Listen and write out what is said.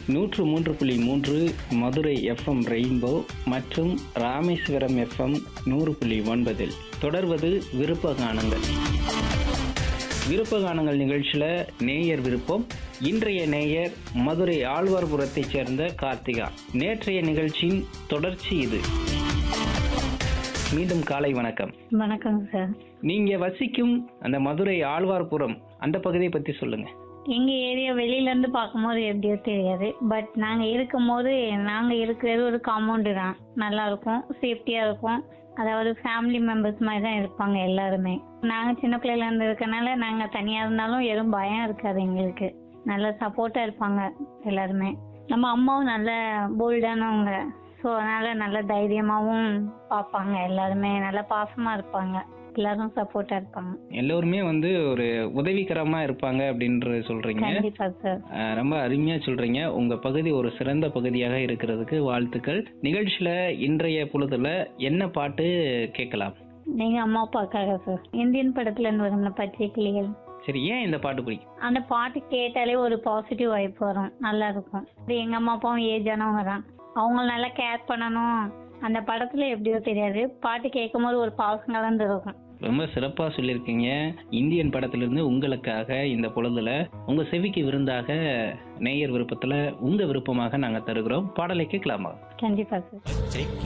நூற்று மூன்று புள்ளி மூன்று மதுரை எஃப்எம் ரெயின்போ மற்றும் ராமேஸ்வரம் எஃப்எம் நூறு புள்ளி ஒன்பதில் தொடர்வது விருப்ப கானங்கள் விருப்ப கானங்கள் நிகழ்ச்சியில் நேயர் விருப்பம் இன்றைய நேயர் மதுரை ஆழ்வார்புரத்தைச் சேர்ந்த கார்த்திகா நேற்றைய நிகழ்ச்சியின் தொடர்ச்சி இது மீண்டும் காலை வணக்கம் வணக்கம் சார் நீங்க வசிக்கும் அந்த மதுரை ஆழ்வார்புரம் அந்த பகுதியை பத்தி சொல்லுங்க எங்க ஏரியா வெளியில இருந்து பார்க்கும்போது எப்படியோ தெரியாது பட் நாங்க இருக்கும்போது நாங்க இருக்கிறது ஒரு காம்பவுண்டு தான் நல்லா இருக்கும் சேஃப்டியா இருக்கும் அதாவது ஃபேமிலி மெம்பர்ஸ் மாதிரி தான் இருப்பாங்க எல்லாருமே நாங்க சின்ன பிள்ளைல இருந்து இருக்கனால நாங்க தனியா இருந்தாலும் எதுவும் பயம் இருக்காது எங்களுக்கு நல்ல சப்போர்ட்டா இருப்பாங்க எல்லாருமே நம்ம அம்மாவும் நல்ல போல்டானவங்க ஸோ அதனால நல்ல தைரியமாவும் பார்ப்பாங்க எல்லாருமே நல்ல பாசமா இருப்பாங்க எல்லாரும் சப்போர்ட்டா இருப்பாங்க எல்லோருமே வந்து ஒரு உதவிகரமா இருப்பாங்க அப்படின்றது சொல்றீங்க கண்டிப்பா சார் அஹ் ரொம்ப அருமையா சொல்றீங்க உங்க பகுதி ஒரு சிறந்த பகுதியாக இருக்கிறதுக்கு வாழ்த்துக்கள் நிகழ்ச்சியில இன்றைய பொழுதுல என்ன பாட்டு கேட்கலாம் நீங்க அம்மா அப்பாக்காக சார் இந்தியன் படத்துல இருந்து வரும் பச்சை கிளிகள் சரி ஏன் இந்த பாட்டு பிடிக்கும் அந்த பாட்டு கேட்டாலே ஒரு பாசிட்டிவ் வைப் வரும் நல்லா இருக்கும் இது எங்க அம்மா அப்பாவும் ஏஜ் ஆனவங்க தான் அவங்க நல்லா கேர் பண்ணணும் அந்த படத்துல எப்படியோ தெரியாது பாட்டு கேட்கும் போது ஒரு பாசம் கலந்து இருக்கும் ரொம்ப சிறப்பா சொல்லியிருக்கீங்க இந்தியன் படத்திலிருந்து உங்களுக்காக இந்த பொழுதுல உங்க செவிக்கு விருந்தாக நேயர் விருப்பத்துல உங்க விருப்பமாக நாங்க தருகிறோம் பாடலை கேட்கலாமா கண்டிப்பா சார் பச்சைக்கு